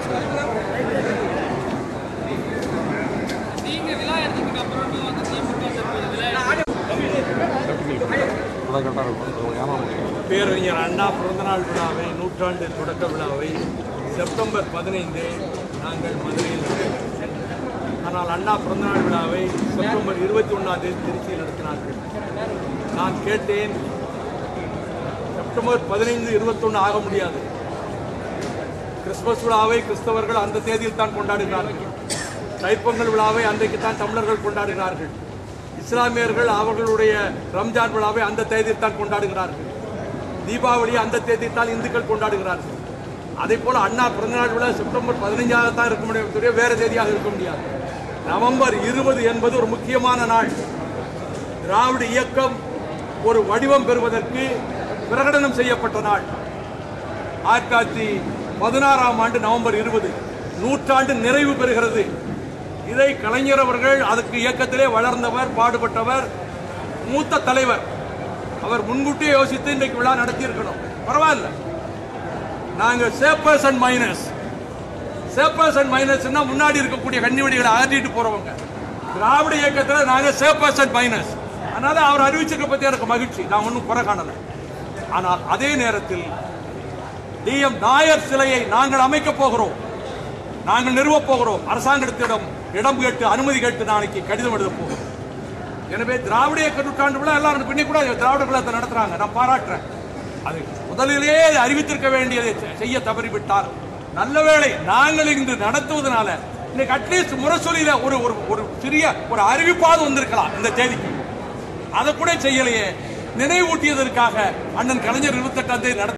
நீங்க விழா எடுத்ததுக்கு அப்புறம் வந்து திமுக தற்போது விழா அதான் கரெக்டாக இருக்கும் ஏமாந்து பேரறிஞர் அண்ணா பிறந்தநாள் விழாவை நூற்றாண்டு தொடக்க விழாவை செப்டம்பர் பதினைந்து நாங்கள் மதுரையில் நடத்தினோம். ஆனால் அண்ணா பிறந்தநாள் விழாவை செப்டம்பர் இருபத்தி ஒன்றாம் தேதி திருச்சியில் நடத்தினார்கள் நான் கேட்டேன் செப்டம்பர் பதினைந்து இருபத்தொன்று ஆக முடியாது கிறிஸ்துமஸ் விழாவை கிறிஸ்தவர்கள் அந்த தேதியில் தான் கொண்டாடுகிறார்கள் தைப்பொங்கல் விழாவை அன்றைக்கு தான் தமிழர்கள் கொண்டாடுகிறார்கள் இஸ்லாமியர்கள் அவர்களுடைய ரம்ஜான் விழாவை அந்த தேதியில் தான் கொண்டாடுகிறார்கள் தீபாவளி அந்த தேதியில் தான் இந்துக்கள் கொண்டாடுகிறார்கள் அதே போல அண்ணா பிறந்தநாள் விழா செப்டம்பர் பதினைஞ்சாக தான் இருக்க முடியும் தவிர வேறு தேதியாக இருக்க முடியாது நவம்பர் இருபது என்பது ஒரு முக்கியமான நாள் திராவிட இயக்கம் ஒரு வடிவம் பெறுவதற்கு பிரகடனம் செய்யப்பட்ட நாள் ஆயிரத்தி தொள்ளாயிரத்தி பதினாறாம் ஆண்டு நவம்பர் இருபது நூற்றாண்டு நிறைவு பெறுகிறது இதை கலைஞர் அவர்கள் அதுக்கு இயக்கத்திலே வளர்ந்தவர் பாடுபட்டவர் மூத்த தலைவர் அவர் முன்கூட்டியே யோசித்து இன்றைக்கு விழா நடத்தியிருக்கணும் பரவாயில்ல நாங்கள் sappers and miners sappers and மைனஸ்னா முன்னாடி இருக்கக்கூடிய கன்னிவெடிகளை அகற்றிட்டு போறவங்க திராவிட இயக்கத்தில் நாங்கள் சேப்பர்ஸ் அண்ட் மைனஸ் அதனால அவர் அறிவிச்சிருக்க பத்தி எனக்கு மகிழ்ச்சி நான் ஒன்றும் குறை காணல ஆனால் அதே நேரத்தில் டிஎம் நாயர் சிலையை நாங்கள் அமைக்கப் போகிறோம் நாங்கள் நிறுவப் போகிறோம் அரசாங்கத்திடம் இடம் கேட்டு அனுமதி கேட்டு நாளைக்கு கடிதம் எழுதப் போகிறோம் எனவே திராவிட இயக்க நூற்றாண்டு விழா எல்லாரும் பின்னி கூட திராவிட விழாத்தை நடத்துறாங்க நான் பாராட்டுறேன் அது முதலிலே அறிவித்திருக்க வேண்டியதை செ- செய்ய தவறிவிட்டார் நல்ல வேளை நாங்கள் இன்று நடத்துவதனால இன்னைக்கு அட்லீஸ்ட் முரசொலியில ஒரு ஒரு ஒரு சிறிய ஒரு அறிவிப்பாவது வந்திருக்கலாம் இந்த தேதிக்கு அதை கூட செய்யலையே நினைவூட்டியதற்காக அண்ணன் கலைஞர் இருபத்தெட்டாம் தேதி நடத்த